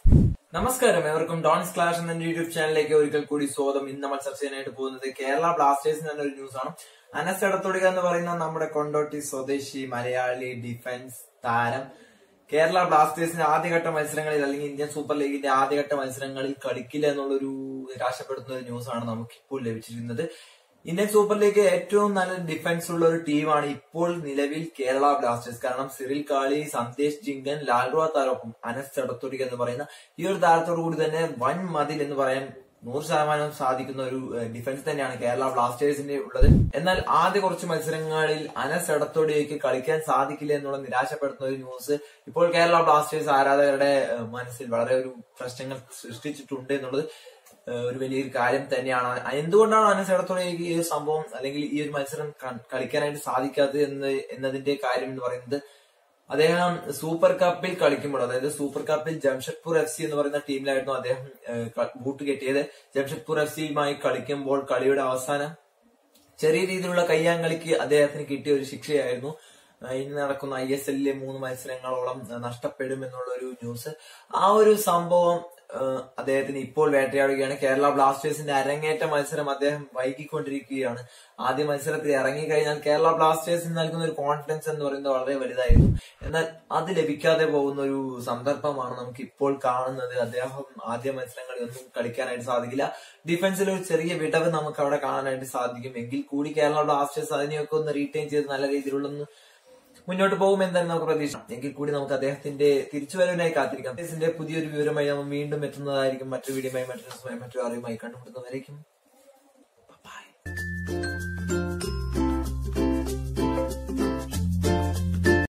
നമസ്കാരം എവർക്കും Dons Clash എന്ന യൂട്യൂബ് ചാനലിലേക്ക് ഒരിക്കൽ കൂടി സ്വാഗതം ഇന്ന് നമ്മൾ ചർച്ച ചെയ്യാനായിട്ട് പോകുന്നത് കേരള ബ്ലാസ്റ്റേഴ്സിന് എന്നൊരു ന്യൂസ് ആണ് അനസ് എടത്തൊടിക എന്ന് പറയുന്ന നമ്മുടെ കൊണ്ടോട്ടി സ്വദേശി മലയാളി ഡിഫൻസ് താരം കേരള ബ്ലാസ്റ്റേഴ്സിന്റെ ആദ്യഘട്ട മത്സരങ്ങളിൽ അല്ലെങ്കിൽ ഇന്ത്യൻ സൂപ്പർ ലീഗിന്റെ ആദ്യഘട്ട മത്സരങ്ങളിൽ കളിക്കില്ല എന്നുള്ളൊരു നിരാശപ്പെടുത്തുന്ന ഒരു ന്യൂസാണ് നമുക്കിപ്പോൾ ലഭിച്ചിരിക്കുന്നത് ഇന്ത്യൻ സൂപ്പർ ലീഗ് ഏറ്റവും നല്ല ഡിഫൻസ് ഉള്ള ഒരു ടീമാണ് ഇപ്പോൾ നിലവിൽ കേരള ബ്ലാസ്റ്റേഴ്സ് കാരണം സിറിൽ കാളി സന്ദേശ് ജിങ്കൻ ലാൽറുവ താരൊപ്പം അനസ് ചടത്തുടിക എന്ന് പറയുന്ന ഈ ഒരു താരത്തോടു കൂടി തന്നെ വൻ മതിൽ എന്ന് പറയാൻ നൂറ് ശതമാനം സാധിക്കുന്ന ഒരു ഏഹ്, ഡിഫൻസ് തന്നെയാണ് കേരള ബ്ലാസ്റ്റേഴ്സിന്റെ ഉള്ളത് എന്നാൽ ആദ്യ കുറച്ച് മത്സരങ്ങളിൽ അനസ് എടത്തോടിയേക്ക് കളിക്കാൻ സാധിക്കില്ല എന്നുള്ള നിരാശപ്പെടുത്തുന്ന ഒരു ന്യൂസ് ഇപ്പോൾ കേരള ബ്ലാസ്റ്റേഴ്സ് ആരാധകരുടെ ഏഹ്, മനസ്സിൽ വളരെ ഒരു പ്രശ്നങ്ങൾ സൃഷ്ടിച്ചിട്ടുണ്ട് എന്നുള്ളത് ഏഹ് ഒരു വലിയൊരു കാര്യം തന്നെയാണ് എന്തുകൊണ്ടാണ് അനസ് എടത്തോളേക്ക് ഈ ഒരു സംഭവം അല്ലെങ്കിൽ ഈ ഒരു മത്സരം ക- കളിക്കാനായിട്ട് സാധിക്കാത്തത് എന്ന് എന്നതിന്റെ കാര്യം എന്ന് പറയുന്നത് അദ്ദേഹം സൂപ്പർ കപ്പിൽ കളിക്കുമ്പോൾ അതായത് സൂപ്പർ കപ്പിൽ ജംഷഡ്പൂർ എഫ് സി എന്ന് പറയുന്ന ടീമിലായിരുന്നു അദ്ദേഹം ഏഹ്, ക- ബൂട്ട് കെട്ടിയത് ജംഷഡ്പൂർ എഫ് സിയുമായി കളിക്കുമ്പോൾ കളിയുടെ അവസാനം ചെറിയ രീതിയിലുള്ള കയ്യാങ്കളിക്ക് അദ്ദേഹത്തിന് കിട്ടിയ ഒരു ശിക്ഷയായിരുന്നു ആ, ഇനി നടക്കുന്ന ഐ എസ് എല്ലിലെ മൂന്ന് മത്സരങ്ങളോളം ആ, നഷ്ടപ്പെടും എന്നുള്ള ഒരു ന്യൂസ് ആ ഒരു സംഭവം ആ, അദ്ദേഹത്തിന് ഇപ്പോൾ വേട്ടയാടുകയാണ് കേരള ബ്ലാസ്റ്റേഴ്സിന്റെ അരങ്ങേറ്റ മത്സരം അദ്ദേഹം വൈകിക്കൊണ്ടിരിക്കുകയാണ് ആദ്യ മത്സരത്തിൽ ഇറങ്ങിക്കഴിഞ്ഞാൽ കേരള ബ്ലാസ്റ്റേഴ്സിന് നൽകുന്ന ഒരു കോൺഫിഡൻസ് എന്ന് പറയുന്നത് വളരെ വലുതായിരുന്നു എന്നാൽ അത് ലഭിക്കാതെ പോകുന്ന ഒരു സന്ദർഭമാണ് നമുക്ക് ഇപ്പോൾ കാണുന്നത് അദ്ദേഹം ആദ്യ മത്സരങ്ങളിൽ ഒന്നും കളിക്കാനായിട്ട് സാധിക്കില്ല ഡിഫൻസിൽ ഒരു ചെറിയ വിടവ് നമുക്ക് അവിടെ കാണാനായിട്ട് സാധിക്കും എങ്കിൽ കൂടി കേരള ബ്ലാസ്റ്റേഴ്സ് അതിനെയൊക്കെ ഒന്ന് റീറ്റെയിൻ ചെയ്ത് നല്ല രീതിയിലുള്ള ഒന്ന് മുന്നോട്ട് പോകുമെന്ന് തന്നെ നമുക്ക് പ്രതീക്ഷിക്കാം എങ്കിൽ കൂടി നമുക്ക് അദ്ദേഹത്തിന്റെ തിരിച്ചുവരവിനായി കാത്തിരിക്കാം അദ്ദേഹത്തിന്റെ പുതിയൊരു വിവരമായി നമ്മൾ വീണ്ടും എത്തുന്നതായിരിക്കും മറ്റൊരു വീഡിയോയുമായി മറ്റൊരു സമയം മറ്റൊരു അറിവുമായി കണ്ടുമുട്ടുന്നവരേക്കും